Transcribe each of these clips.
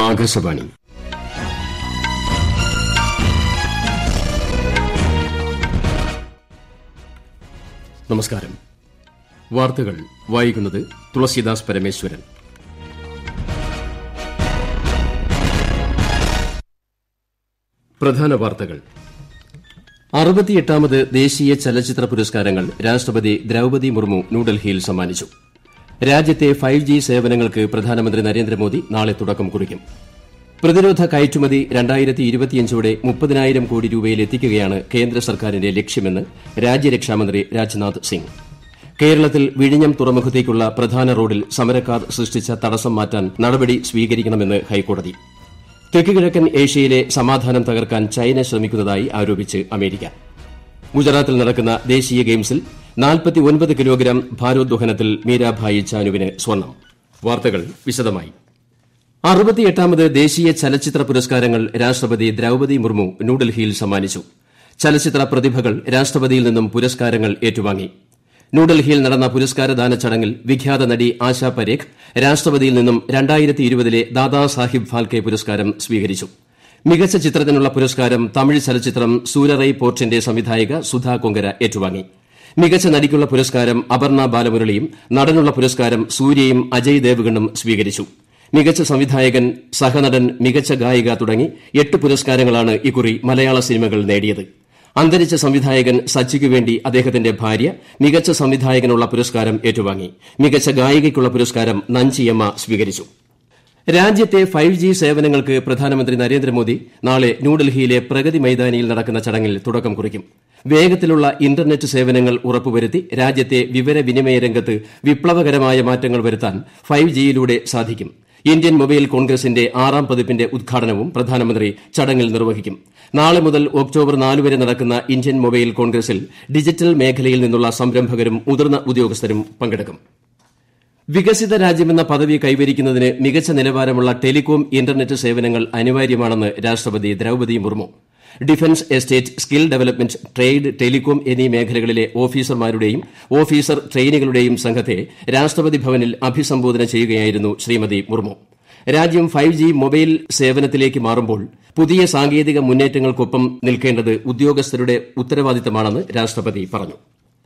ആകാശവാണി നമസ്കാരം വാർത്തകൾ വായിക്കുന്നത് തുളസീദാസ് പരമേശ്വരൻ പ്രധാന വാർത്തകൾ അറുപത്തിയെട്ടാമത് ദേശീയ ചലച്ചിത്ര പുരസ്കാരങ്ങൾ രാഷ്ട്രപതി ദ്രൌപതി മുർമു ന്യൂഡൽഹിയിൽ സമ്മാനിച്ചു രാജ്യത്തെ ഫൈവ് ജി സേവനങ്ങൾക്ക് പ്രധാനമന്ത്രി നരേന്ദ്രമോദി നാളെ തുടക്കം കുറിക്കും പ്രതിരോധ കയറ്റുമതി രണ്ടായിരത്തി ഇരുപത്തിയഞ്ചോടെ മുപ്പതിനായിരം കോടി രൂപയിലെത്തിക്കുകയാണ് കേന്ദ്ര സർക്കാരിന്റെ ലക്ഷ്യമെന്ന് രാജ്യരക്ഷാമന്ത്രി രാജ്നാഥ് സിംഗ് കേരളത്തിൽ വിഴിഞ്ഞം തുറമുഖത്തേക്കുള്ള പ്രധാന റോഡിൽ സമരക്കാർ സൃഷ്ടിച്ച തടസ്സം മാറ്റാൻ നടപടി സ്വീകരിക്കണമെന്ന് ഹൈക്കോടതി തെക്കുകിഴക്കൻ ഏഷ്യയിലെ സമാധാനം തകർക്കാൻ ചൈന ശ്രമിക്കുന്നതായി ആരോപിച്ച് അമേരിക്ക ഗുജറാത്തിൽ നടക്കുന്ന ദേശീയ ഗെയിംസിൽ നാൽപ്പത്തിയൊൻപത് കിലോഗ്രാം ഭാരോദ്വഹനത്തിൽ മീരാഭായി ചാനുവിന് സ്വർണം വാർത്തകൾ വിശദമായി അറുപത്തിയെട്ടാമത് ദേശീയ ചലച്ചിത്ര പുരസ്കാരങ്ങൾ രാഷ്ട്രപതി ദ്രൌപതി മുർമു ന്യൂഡൽഹിയിൽ സമ്മാനിച്ചു ചലച്ചിത്ര പ്രതിഭകൾ രാഷ്ട്രപതിയിൽ നിന്നും പുരസ്കാരങ്ങൾ ഏറ്റുവാങ്ങി ന്യൂഡൽഹിയിൽ നടന്ന പുരസ്കാരദാന ചടങ്ങിൽ വിഖ്യാത നടി ആശ പരേഖ് രാഷ്ട്രപതിയിൽ നിന്നും രണ്ടായിരത്തി ഇരുപതിലെ ദാദാ സാഹിബ് ഫാൽക്കെ പുരസ്കാരം സ്വീകരിച്ചു മികച്ച ചിത്രത്തിനുള്ള പുരസ്കാരം തമിഴ് ചലച്ചിത്രം സൂരറൈ പോർട്ടിന്റെ സംവിധായിക സുധാ കൊങ്കര ഏറ്റുവാങ്ങി മികച്ച നടിക്കുള്ള പുരസ്കാരം അപർണ ബാലമുരളിയും നടനുള്ള പുരസ്കാരം സൂര്യയും അജയ് ദേവ്ഗണും സ്വീകരിച്ചു മികച്ച സംവിധായകൻ സഹനടൻ മികച്ച ഗായിക തുടങ്ങി എട്ട് പുരസ്കാരങ്ങളാണ് ഇക്കുറി മലയാള സിനിമകൾ നേടിയത് അന്തരിച്ച സംവിധായകൻ സച്ചിക്കുവേണ്ടി അദ്ദേഹത്തിന്റെ ഭാര്യ മികച്ച സംവിധായകനുള്ള പുരസ്കാരം ഏറ്റുവാങ്ങി മികച്ച ഗായികയ്ക്കുള്ള പുരസ്കാരം നഞ്ചിയമ്മ സ്വീകരിച്ചു രാജ്യത്തെ ഫൈവ് ജി സേവനങ്ങൾക്ക് പ്രധാനമന്ത്രി നരേന്ദ്രമോദി നാളെ ന്യൂഡൽഹിയിലെ പ്രഗതി മൈതാനിയിൽ നടക്കുന്ന ചടങ്ങിൽ തുടക്കം കുറിക്കും വേഗത്തിലുള്ള ഇന്റർനെറ്റ് സേവനങ്ങൾ ഉറപ്പുവരുത്തി രാജ്യത്തെ വിവരവിനിമയ രംഗത്ത് വിപ്ലവകരമായ മാറ്റങ്ങൾ വരുത്താൻ ഫൈവ് ജിയിലൂടെ സാധിക്കും ഇന്ത്യൻ മൊബൈൽ കോൺഗ്രസിന്റെ ആറാം പതിപ്പിന്റെ ഉദ്ഘാടനവും പ്രധാനമന്ത്രി ചടങ്ങിൽ നിർവഹിക്കും നാളെ മുതൽ ഒക്ടോബർ നാല് വരെ നടക്കുന്ന ഇന്ത്യൻ മൊബൈൽ കോൺഗ്രസിൽ ഡിജിറ്റൽ മേഖലയിൽ നിന്നുള്ള സംരംഭകരും മുതിർന്ന ഉദ്യോഗസ്ഥരും പങ്കെടുക്കും വികസിത രാജ്യമെന്ന പദവി കൈവരിക്കുന്നതിന് മികച്ച നിലവാരമുള്ള ടെലികോം ഇന്റർനെറ്റ് സേവനങ്ങൾ അനിവാര്യമാണെന്ന് രാഷ്ട്രപതി Droupadi Murmu defence estate skill development trade telecom എന്നീ മേഖലകളിലെ ഓഫീസർമാരുടെയും ഓഫീസർ ട്രെയിനികളുടെയും സംഘത്തെ രാഷ്ട്രപതി ഭവനിൽ അഭിസംബോധന ചെയ്യുകയായിരുന്നു ശ്രീമതി മുർമു രാജ്യം ഫൈവ് ജി മൊബൈൽ സേവനത്തിലേക്ക് മാറുമ്പോൾ പുതിയ സാങ്കേതിക മുന്നേറ്റങ്ങൾക്കൊപ്പം നിൽക്കേണ്ടത് ഉദ്യോഗസ്ഥരുടെ ഉത്തരവാദിത്തമാണെന്ന് രാഷ്ട്രപതി പറഞ്ഞു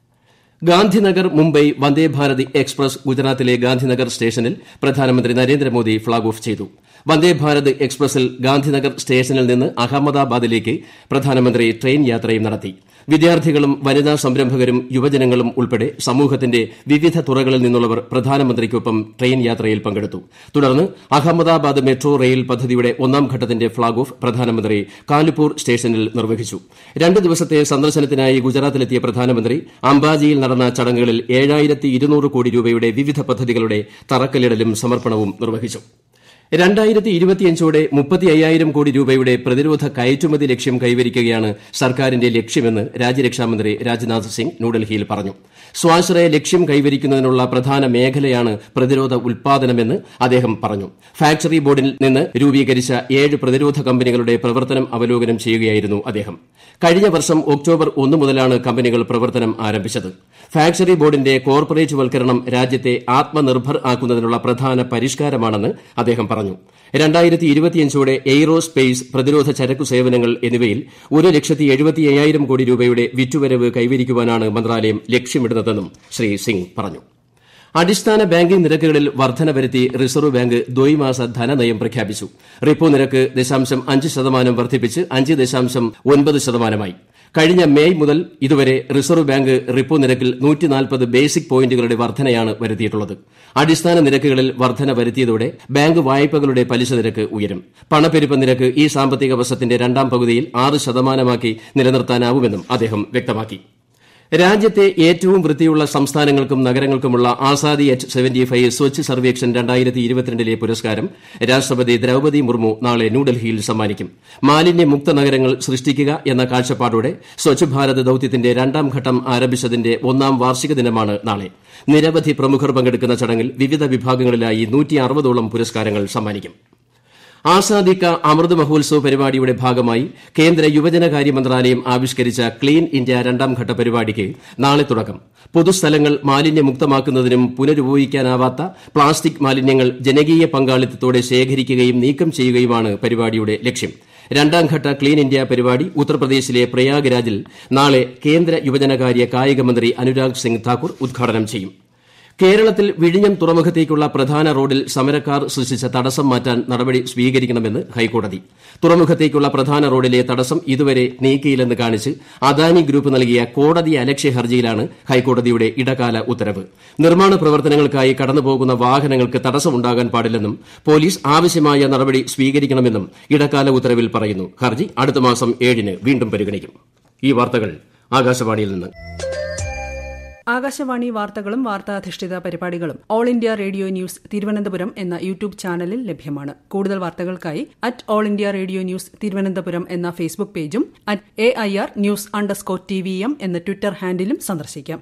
ഗാന്ധിനഗർ മുംബൈ വന്ദേഭാരത് എക്സ്പ്രസ് ഗുജറാത്തിലെ ഗാന്ധിനഗർ സ്റ്റേഷനിൽ പ്രധാനമന്ത്രി നരേന്ദ്രമോദി ഫ്ളാഗ് ഓഫ് ചെയ്തു വന്ദേഭാരത് എക്സ്പ്രസിൽ ഗാന്ധിനഗർ സ്റ്റേഷനിൽ നിന്ന് അഹമ്മദാബാദിലേക്ക് പ്രധാനമന്ത്രി ട്രെയിൻ യാത്രയും നടത്തി വിദ്യാർത്ഥികളും വനിതാ സംരംഭകരും യുവജനങ്ങളും ഉൾപ്പെടെ സമൂഹത്തിന്റെ വിവിധ തുറകളിൽ നിന്നുള്ളവർ പ്രധാനമന്ത്രിക്കൊപ്പം ട്രെയിൻ യാത്രയിൽ പങ്കെടുത്തു തുടർന്ന് അഹമ്മദാബാദ് മെട്രോ റെയിൽ പദ്ധതിയുടെ ഒന്നാം ഘട്ടത്തിന്റെ ഫ്ളാഗ് ഓഫ് പ്രധാനമന്ത്രി കാലുപൂർ സ്റ്റേഷനിൽ നിർവഹിച്ചു രണ്ട് ദിവസത്തെ സന്ദർശനത്തിനായി ഗുജറാത്തിലെത്തിയ പ്രധാനമന്ത്രി അംബാജിയിൽ നടന്ന ചടങ്ങുകളിൽ ഏഴായിരത്തി ഇരുന്നൂറ് കോടി രൂപയുടെ വിവിധ പദ്ധതികളുടെ തറക്കല്ലിടലും സമർപ്പണവും നിർവഹിച്ചു രണ്ടായിരത്തി ഇരുപത്തിയഞ്ചോടെ മുപ്പത്തി അയ്യായിരം കോടി രൂപയുടെ പ്രതിരോധ കയറ്റുമതി ലക്ഷ്യം കൈവരിക്കുകയാണ് സർക്കാരിന്റെ ലക്ഷ്യമെന്ന് രാജ്യരക്ഷാമന്ത്രി രാജ്നാഥ് സിംഗ് ന്യൂഡൽഹിയിൽ പറഞ്ഞു സ്വാശ്രയ ലക്ഷ്യം കൈവരിക്കുന്നതിനുള്ള പ്രധാന മേഖലയാണ് പ്രതിരോധ ഉൽപാദനമെന്ന് അദ്ദേഹം പറഞ്ഞു ഫാക്ടറി ബോർഡിൽ നിന്ന് രൂപീകരിച്ച ഏഴ് പ്രതിരോധ കമ്പനികളുടെ പ്രവർത്തനം അവലോകനം ചെയ്യുകയായിരുന്നു അദ്ദേഹം കഴിഞ്ഞ വർഷം ഒക്ടോബർ ഒന്ന് മുതലാണ് കമ്പനികൾ പ്രവർത്തനം ആരംഭിച്ചത് ഫാക്ടറി ബോർഡിന്റെ കോർപ്പറേറ്റ് വൽക്കരണം രാജ്യത്തെ ആത്മനിർഭർ ആക്കുന്നതിനുള്ള പ്രധാന പരിഷ്കാരമാണെന്ന് അദ്ദേഹം പറഞ്ഞു രണ്ടായിരത്തി ഇരുപത്തിയഞ്ചോടെ എയ്റോ സ്പേസ് പ്രതിരോധ ചരക്കു സേവനങ്ങൾ എന്നിവയിൽ ഒരു ലക്ഷത്തി എഴുപത്തി അയ്യായിരം കോടി രൂപയുടെ വിറ്റുവരവ് കൈവരിക്കുവാനാണ് മന്ത്രാലയം ലക്ഷ്യമിടുന്നതെന്നും ശ്രീ സിംഗ് പറഞ്ഞു അടിസ്ഥാന ബാങ്കിംഗ് നിരക്കുകളിൽ വർധന വരുത്തി റിസർവ് ബാങ്ക് ദ്വൈമാസ ധനനയം പ്രഖ്യാപിച്ചു റിപ്പോ നിരക്ക് ദശാംശം അഞ്ച് ശതമാനം വർദ്ധിപ്പിച്ച് അഞ്ച് ദശാംശം ഒൻപത് ശതമാനമായി കഴിഞ്ഞ മേയ് മുതൽ ഇതുവരെ റിസർവ് ബാങ്ക് റിപ്പോ നിരക്കിൽ നൂറ്റിനാൽപ്പത് ബേസിക് പോയിന്റുകളുടെ വർധനയാണ് വരുത്തിയിട്ടുള്ളത് അടിസ്ഥാന നിരക്കുകളിൽ വർധന വരുത്തിയതോടെ ബാങ്ക് വായ്പകളുടെ പലിശ നിരക്ക് ഉയരും പണപ്പെരുപ്പ നിരക്ക് ഈ സാമ്പത്തിക വർഷത്തിന്റെ രണ്ടാം പകുതിയിൽ ആറ് ശതമാനമാക്കി നിലനിർത്താനാവുമെന്നും അദ്ദേഹം വ്യക്തമാക്കി രാജ്യത്തെ ഏറ്റവും വൃത്തിയുള്ള സംസ്ഥാനങ്ങൾക്കും നഗരങ്ങൾക്കുമുള്ള Azadi at seventy five Swachh Survekshan രണ്ടായിരത്തി ഇരുപത്തിരണ്ടിലെ പുരസ്കാരം രാഷ്ട്രപതി ദ്രൌപതി മുർമു നാളെ ന്യൂഡൽഹിയിൽ സമ്മാനിക്കും മാലിന്യമുക്ത നഗരങ്ങൾ സൃഷ്ടിക്കുക എന്ന കാഴ്ചപ്പാടോടെ സ്വച്ഛ് ഭാരത് ദൌത്യത്തിന്റെ രണ്ടാം ഘട്ടം ആരംഭിച്ചതിന്റെ ഒന്നാം വാർഷിക ദിനമാണ് നാളെ നിരവധി പ്രമുഖർ പങ്കെടുക്കുന്ന ചടങ്ങിൽ വിവിധ വിഭാഗങ്ങളിലായി നൂറ്റി അറുപതോളം പുരസ്കാരങ്ങൾ സമ്മാനിക്കും ആസാദി കാ അമൃത് മഹോത്സവ് പരിപാടിയുടെ ഭാഗമായി കേന്ദ്ര യുവജനകാര്യ മന്ത്രാലയം ആവിഷ്കരിച്ച ക്ലീൻ ഇന്ത്യ രണ്ടാംഘട്ട പരിപാടിക്ക് നാളെ തുടക്കം പൊതുസ്ഥലങ്ങൾ മാലിന്യമുക്തമാക്കുന്നതിനും പുനരുപയോഗിക്കാനാവാത്ത പ്ലാസ്റ്റിക് മാലിന്യങ്ങൾ ജനകീയ പങ്കാളിത്തത്തോടെ ശേഖരിക്കുകയും നീക്കം ചെയ്യുകയുമാണ് പരിപാടിയുടെ ലക്ഷ്യം രണ്ടാംഘട്ട ക്ലീൻ ഇന്ത്യ പരിപാടി ഉത്തർപ്രദേശിലെ പ്രയാഗ്രാജിൽ നാളെ കേന്ദ്ര യുവജനകാര്യ കായിക മന്ത്രി അനുരാഗ് സിംഗ് താക്കൂർ ഉദ്ഘാടനം ചെയ്യും കേരളത്തിൽ വിഴിഞ്ഞം തുറമുഖത്തേക്കുള്ള പ്രധാന റോഡിൽ സമരക്കാർ സൃഷ്ടിച്ച തടസ്സം മാറ്റാൻ നടപടി സ്വീകരിക്കണമെന്ന് ഹൈക്കോടതി തുറമുഖത്തേക്കുള്ള പ്രധാന റോഡിലെ തടസ്സം ഇതുവരെ നീക്കിയില്ലെന്ന് കാണിച്ച് അദാനി ഗ്രൂപ്പ് നൽകിയ കോടതി അലക്ഷ്യ ഹർജിയിലാണ് ഹൈക്കോടതിയുടെ ഇടക്കാല ഉത്തരവ് നിർമ്മാണ പ്രവർത്തനങ്ങൾക്കായി കടന്നുപോകുന്ന വാഹനങ്ങൾക്ക് തടസ്സമുണ്ടാകാൻ പാടില്ലെന്നും പോലീസ് ആവശ്യമായ നടപടി സ്വീകരിക്കണമെന്നും ഇടക്കാല ഉത്തരവിൽ പറയുന്നു ഹർജി അടുത്ത മാസം ഏഴിന് വീണ്ടും പരിഗണിക്കും ഈ വാർത്തകൾ ആകാശവാണിയിൽ നിന്ന് ആകാശവാണി വാർത്തകളും വാർത്താധിഷ്ഠിത പരിപാടികളും all India radio news Thiruvananthapuram എന്ന യൂട്യൂബ് ചാനലിൽ ലഭ്യമാണ് കൂടുതൽ വാർത്തകൾക്കായി at all India radio news Thiruvananthapuram എന്ന ഫേസ്ബുക്ക് പേജും at A I R news underscore T V M എന്ന ട്വിറ്റർ ഹാൻഡിലും സന്ദർശിക്കാം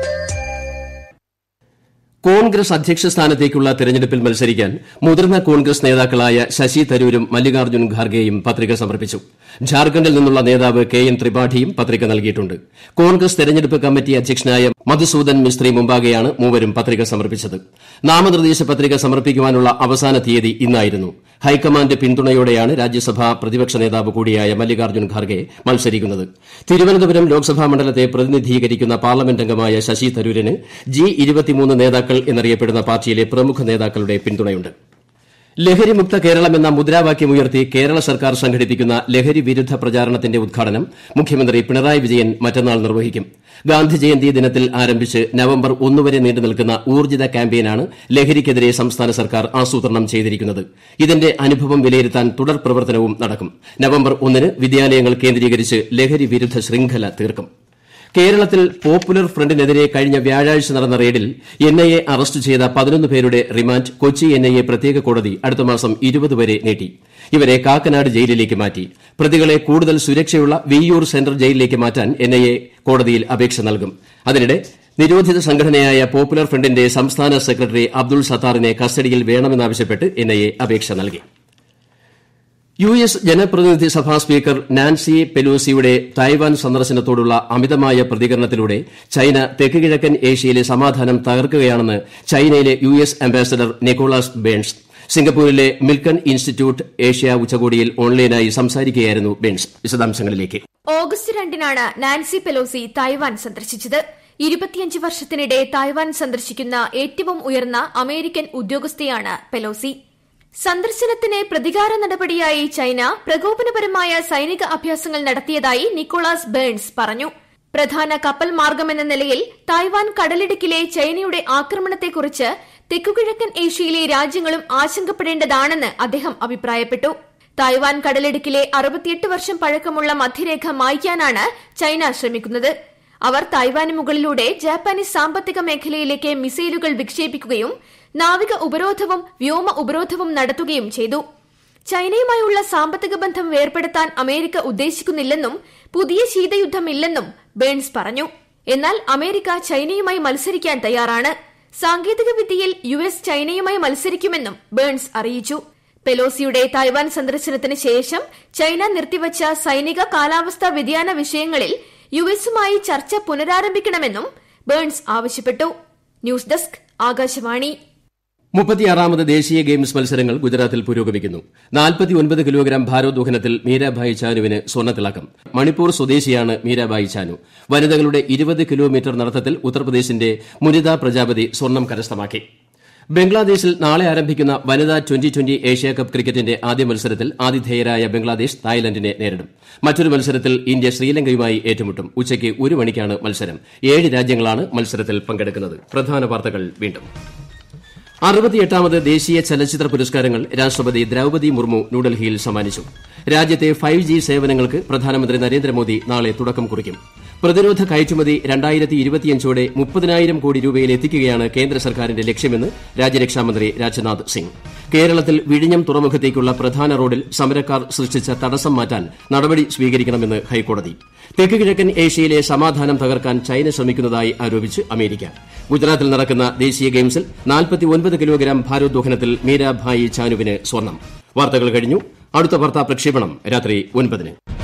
കോൺഗ്രസ് അധ്യക്ഷ സ്ഥാനത്തേക്കുള്ള തെരഞ്ഞെടുപ്പിൽ മത്സരിക്കാൻ മുതിർന്ന കോൺഗ്രസ് നേതാക്കളായ ശശി തരൂരും മല്ലികാർജ്ജുൻ ഖാർഗെയും പത്രിക സമർപ്പിച്ചു ഝാർഖണ്ഡിൽ നിന്നുള്ള നേതാവ് കെ എൻ ത്രിപാഠിയും പത്രിക നൽകിയിട്ടുണ്ട് കോൺഗ്രസ് തെരഞ്ഞെടുപ്പ് കമ്മിറ്റി അധ്യക്ഷനായ മധുസൂദൻ മിസ്ത്രി മുമ്പാകെയാണ് മൂവരും പത്രിക സമർപ്പിച്ചത് നാമനിർദ്ദേശ പത്രിക സമർപ്പിക്കുവാനുള്ള അവസാന തീയതി ഇന്നായിരുന്നു ഹൈക്കമാൻഡ് പിന്തുണയോടെയാണ് രാജ്യസഭാ പ്രതിപക്ഷ നേതാവ് കൂടിയായ മല്ലികാർജ്ജുൻ ഖാർഗെ മത്സരിക്കുന്നത് തിരുവനന്തപുരം ലോക്സഭാ മണ്ഡലത്തെ പ്രതിനിധീകരിക്കുന്ന പാർലമെന്റ് അംഗമായ ശശി തരൂരിന് ജി നേതാക്കൾ എന്നറിയപ്പെടുന്ന പാർട്ടിയിലെ പ്രമുഖ നേതാക്കളുടെ പിന്തുണയുണ്ട് ലഹരിമുക്ത കേരളം എന്ന മുദ്രാവാക്യമുയർത്തി കേരള സർക്കാർ സംഘടിപ്പിക്കുന്ന ലഹരി വിരുദ്ധ പ്രചാരണത്തിന്റെ ഉദ്ഘാടനം മുഖ്യമന്ത്രി പിണറായി വിജയൻ മറ്റന്നാൾ നിർവഹിക്കും ഗാന്ധി ജയന്തി ദിനത്തിൽ ആരംഭിച്ച് നവംബർ ഒന്ന് വരെ നീണ്ടു നിൽക്കുന്ന ഊർജ്ജിത ക്യാമ്പയിനാണ് ലഹരിക്കെതിരെ സംസ്ഥാന സർക്കാർ ആസൂത്രണം ചെയ്തിരിക്കുന്നത് ഇതിന്റെ അനുഭവം വിലയിരുത്താൻ തുടർ പ്രവർത്തനവും നടക്കും നവംബർ ഒന്നിന് വിദ്യാലയങ്ങൾ കേന്ദ്രീകരിച്ച് ലഹരി വിരുദ്ധ ശൃംഖല തീർക്കും കേരളത്തിൽ പോപ്പുലർ ഫ്രണ്ടിനെതിരെ കഴിഞ്ഞ വ്യാഴാഴ്ച നടന്ന റെയ്ഡിൽ എൻ ഐ എ അറസ്റ്റ് ചെയ്ത പതിനൊന്ന് പേരുടെ remand Kochi N I A പ്രത്യേക കോടതി അടുത്ത മാസം ഇരുപത് വരെ നീട്ടി ഇവരെ കാക്കനാട് ജയിലിലേക്ക് മാറ്റി പ്രതികളെ കൂടുതൽ സുരക്ഷയുള്ള വിയ്യൂർ സെൻട്രൽ ജയിലിലേക്ക് മാറ്റാൻ എൻ ഐ എ കോടതിയിൽ അപേക്ഷ നൽകും അതിനിടെ നിരോധിത സംഘടനയായ പോപ്പുലർ ഫ്രണ്ടിന്റെ സംസ്ഥാന സെക്രട്ടറി അബ്ദുൾ സത്താറിനെ കസ്റ്റഡിയിൽ വേണമെന്നാവശ്യപ്പെട്ട് എൻ ഐ എ അപേക്ഷ നൽകി യു എസ് ജനപ്രതിനിധി സഭാ സ്പീക്കർ നാൻസി പെലോസിയുടെ തായ്വാൻ സന്ദർശനത്തോടുള്ള അമിതമായ പ്രതികരണത്തിലൂടെ ചൈന തെക്ക് കിഴക്കൻ ഏഷ്യയിലെ സമാധാനം തകർക്കുകയാണെന്ന് ചൈനയിലെ U S ambassador Nicholas Burns സിംഗപ്പൂരിലെ മിൽക്കൺ ഇൻസ്റ്റിറ്റ്യൂട്ട് ഏഷ്യ ഉച്ചകോടിയിൽ ഓൺലൈനായി സംസാരിക്കുകയായിരുന്നു ബേൺസ് വിശദാംശങ്ങളിലേക്ക് ഓഗസ്റ്റ് രണ്ടിനാണ് നാൻസി പെലോസി തായ്വാൻ സന്ദർശിച്ചത് ഇരുപത്തിയഞ്ച് വർഷത്തിനിടെ തായ്വാൻ സന്ദർശിക്കുന്ന ഏറ്റവും ഉയർന്ന അമേരിക്കൻ ഉദ്യോഗസ്ഥയാണ് പെലോസി സന്ദർശനത്തിന് പ്രതികാര നടപടിയായി ചൈന പ്രകോപനപരമായ സൈനിക അഭ്യാസങ്ങൾ നടത്തിയതായി നിക്കോളാസ് ബേൺസ് പറഞ്ഞു പ്രധാന കപ്പൽ മാർഗമെന്ന നിലയിൽ തായ്വാൻ കടലിടുക്കിലെ ചൈനയുടെ ആക്രമണത്തെക്കുറിച്ച് തെക്കുകിഴക്കൻ ഏഷ്യയിലെ രാജ്യങ്ങളും ആശങ്കപ്പെടേണ്ടതാണെന്ന് അദ്ദേഹം അഭിപ്രായപ്പെട്ടു തായ്വാൻ കടലിടുക്കിലെ അറുപത്തിയെട്ട് വർഷം പഴക്കമുള്ള മധ്യരേഖ മായ്ക്കാനാണ് ചൈന ശ്രമിക്കുന്നത് അവർ തായ്വാന് മുകളിലൂടെ ജാപ്പാനീസ് സാമ്പത്തിക മേഖലയിലേക്ക് മിസൈലുകൾ വിക്ഷേപിക്കുകയും നാവിക ഉപരോധവും വ്യോമ ഉപരോധവും നടത്തുകയും ചെയ്തു ചൈനയുമായുള്ള സാമ്പത്തിക ബന്ധം വേർപെടുത്താൻ അമേരിക്ക ഉദ്ദേശിക്കുന്നില്ലെന്നും പുതിയ ശീതയുദ്ധമില്ലെന്നും ബേൺസ് പറഞ്ഞു എന്നാൽ അമേരിക്ക ചൈനയുമായി മത്സരിക്കാൻ തയ്യാറാണ് സാങ്കേതിക വിദ്യയിൽ യു എസ് ചൈനയുമായി മത്സരിക്കുമെന്നും ബേൺസ് അറിയിച്ചു പെലോസിയുടെ തായ്വാൻ സന്ദർശനത്തിന് ശേഷം ചൈന നിർത്തിവച്ച സൈനിക കാലാവസ്ഥാ വ്യതിയാന വിഷയങ്ങളിൽ യു എസുമായി ചർച്ച പുനരാരംഭിക്കണമെന്നും ബേൺസ് ആവശ്യപ്പെട്ടു ന്യൂസ് ഡെസ്ക് ആകാശവാണി മുപ്പത്തിയാറാമത് ദേശീയ ഗെയിംസ് മത്സരങ്ങൾ ഗുജറാത്തിൽ പുരോഗമിക്കുന്നു നാൽപ്പത്തിയൊൻപത് കിലോഗ്രാം ഭാരോദ്വഹനത്തിൽ മീരാഭായ് ചാനുവിന് സ്വർണ്ണത്തിളക്കം മണിപ്പൂർ സ്വദേശിയാണ് മീരാഭായ് ചാനു വനിതകളുടെ ഇരുപത് കിലോമീറ്റർ നടത്തത്തിൽ ഉത്തർപ്രദേശിന്റെ മുനിത പ്രജാപതി സ്വർണ്ണം കരസ്ഥമാക്കി ബംഗ്ലാദേശിൽ നാളെ ആരംഭിക്കുന്ന വനിതാ ട്വന്റി ട്വന്റി ഏഷ്യാകപ്പ് ക്രിക്കറ്റിന്റെ ആദ്യ മത്സരത്തിൽ ആതിഥേയരായ ബംഗ്ലാദേശ് തായ്ലൻഡിനെ നേരിടും മറ്റൊരു മത്സരത്തിൽ ഇന്ത്യ ശ്രീലങ്കയുമായി ഏറ്റുമുട്ടും ഉച്ചയ്ക്ക് ഒരു മണിക്കാണ് മത്സരം ഏഴ് രാജ്യങ്ങളാണ് മത്സരത്തിൽ പങ്കെടുക്കുന്നത് പ്രധാന വാർത്തകൾ വീണ്ടും അറുപത്തിയെട്ടാമത് ദേശീയ ചലച്ചിത്ര പുരസ്കാരങ്ങൾ രാഷ്ട്രപതി ദ്രൌപതി മുർമു ന്യൂഡൽഹിയിൽ സമ്മാനിച്ചു രാജ്യത്തെ ഫൈവ് ജി സേവനങ്ങൾക്ക് പ്രധാനമന്ത്രി നരേന്ദ്രമോദി നാളെ തുടക്കം കുറിക്കും പ്രതിരോധ കയറ്റുമതി രണ്ടായിരത്തി ഇരുപത്തിയഞ്ചോടെ മുപ്പതിനായിരം കോടി രൂപയിൽ എത്തിക്കുകയാണ് കേന്ദ്ര സർക്കാരിന്റെ ലക്ഷ്യമെന്ന് രാജ്യരക്ഷാമന്ത്രി രാജ്നാഥ് സിംഗ് കേരളത്തിൽ വിഴിഞ്ഞം തുറമുഖത്തേക്കുള്ള പ്രധാന റോഡിൽ സമരക്കാർ സൃഷ്ടിച്ച തടസ്സം മാറ്റാൻ നടപടി സ്വീകരിക്കണമെന്ന് ഹൈക്കോടതി തെക്ക് കിഴക്കൻ ഏഷ്യയിലെ സമാധാനം തകർക്കാൻ ചൈന ശ്രമിക്കുന്നതായി ആരോപിച്ച് അമേരിക്ക ഗുജറാത്തിൽ നടക്കുന്ന ദേശീയ ഗെയിംസിൽ കിലോഗ്രാം ഭാരോദ്വഹനത്തിൽ മീരാഭായി ചാനുവിന് സ്വർണം വാർത്തകൾ കഴിഞ്ഞു അടുത്ത വാർത്താ പ്രക്ഷേപണം രാത്രി ഒൻപതിന്